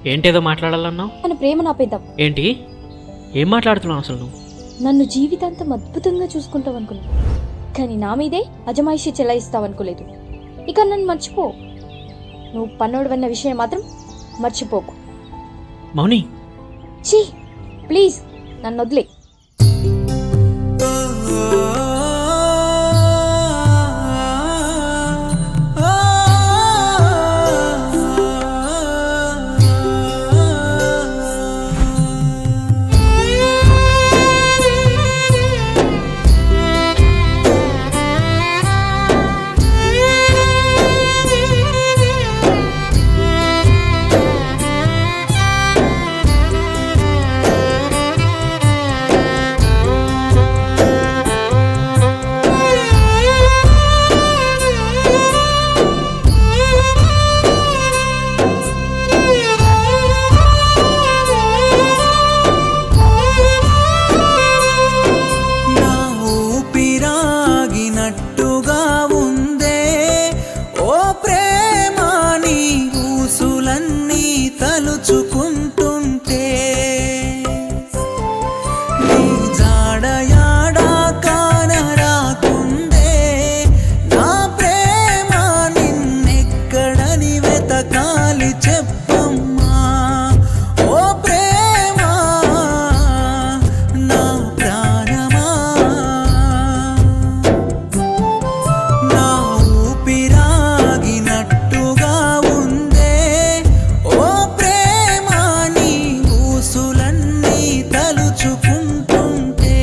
ఏంటేదో మాట్లాడాలన్నావు మన ప్రేమను ఆపేద్దాం ఏంటి ఏం మాట్లాడుతున్నావు అసలు నువ్వు నన్ను జీవితాంతం అద్భుతంగా చూసుకుంటావు అనుకున్నా కానీ నా మీదే అజమాయిషి చెలాయిస్తావు అనుకోలేదు ఇక నన్ను మర్చిపో నువ్వు పన్నోడు అన్న విషయం మాత్రం మర్చిపోకు మౌని ఛీ ప్లీజ్ నన్ను వదిలే నా ఊపిరాగినట్టుగా ఉందే ఓ ప్రేమ నీ ఊసులన్నీ తలుచుకుంటుంటే నీ జాడయాడా కానరాకుందే నా ప్రేమ నిన్నెక్కడని వెతకాలి చెప్పమ్మా ఓ ప్రేమ నా ప్రాణమా నా ఊపిరాగినట్టుగా ఉందే ఓ ప్రేమ నీ ఊసులన్నీ తలుచుకుంటుంటే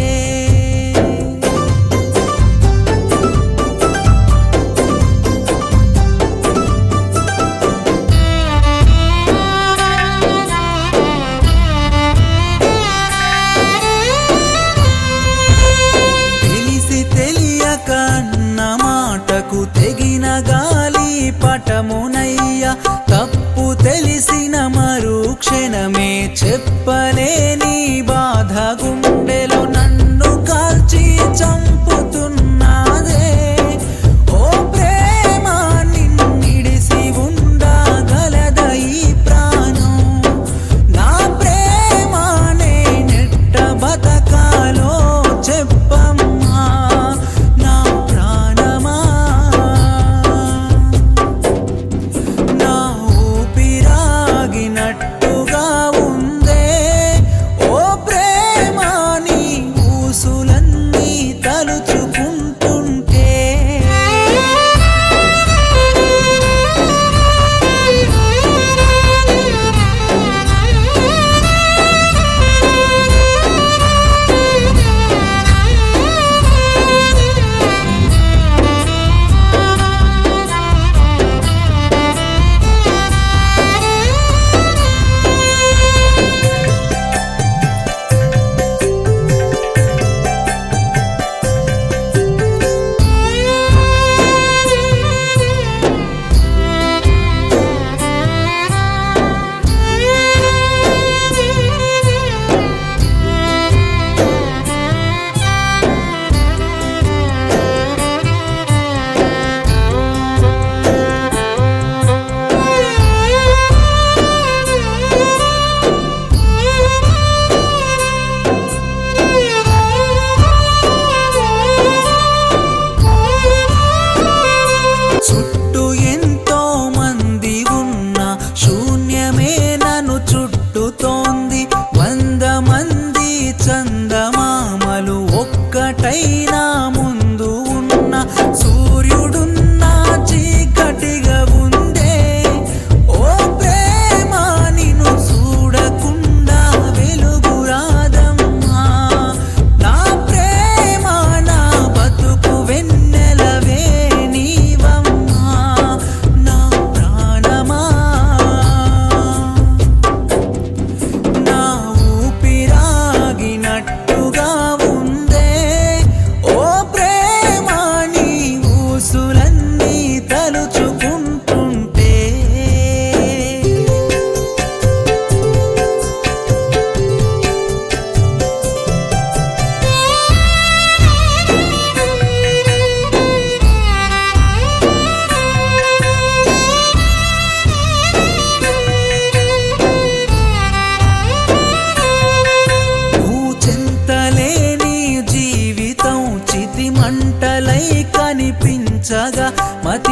తెలిసి తెలియక అన్న మాటకు తెగిన గాలి పటమునయ్య తప్పు తెలిసిన మరు క్షణమే చెప్పలేని బాధ గుండెలో నన్ను కాల్చి చంపుతున్నదే ఓ ప్రేమ నిన్నిడిసి ఉండగలద ఈ ప్రాణం నా ప్రేమ నేనెట్ట బతకాలో చెప్పమ్మా నా ప్రాణమా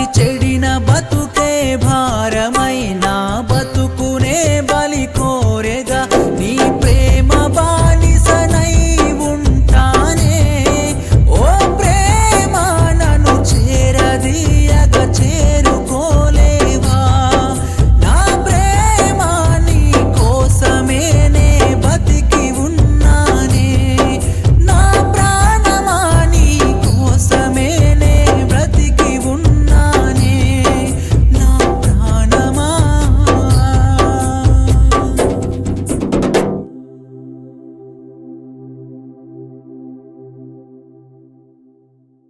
చెడిన బతుకే భారమైనా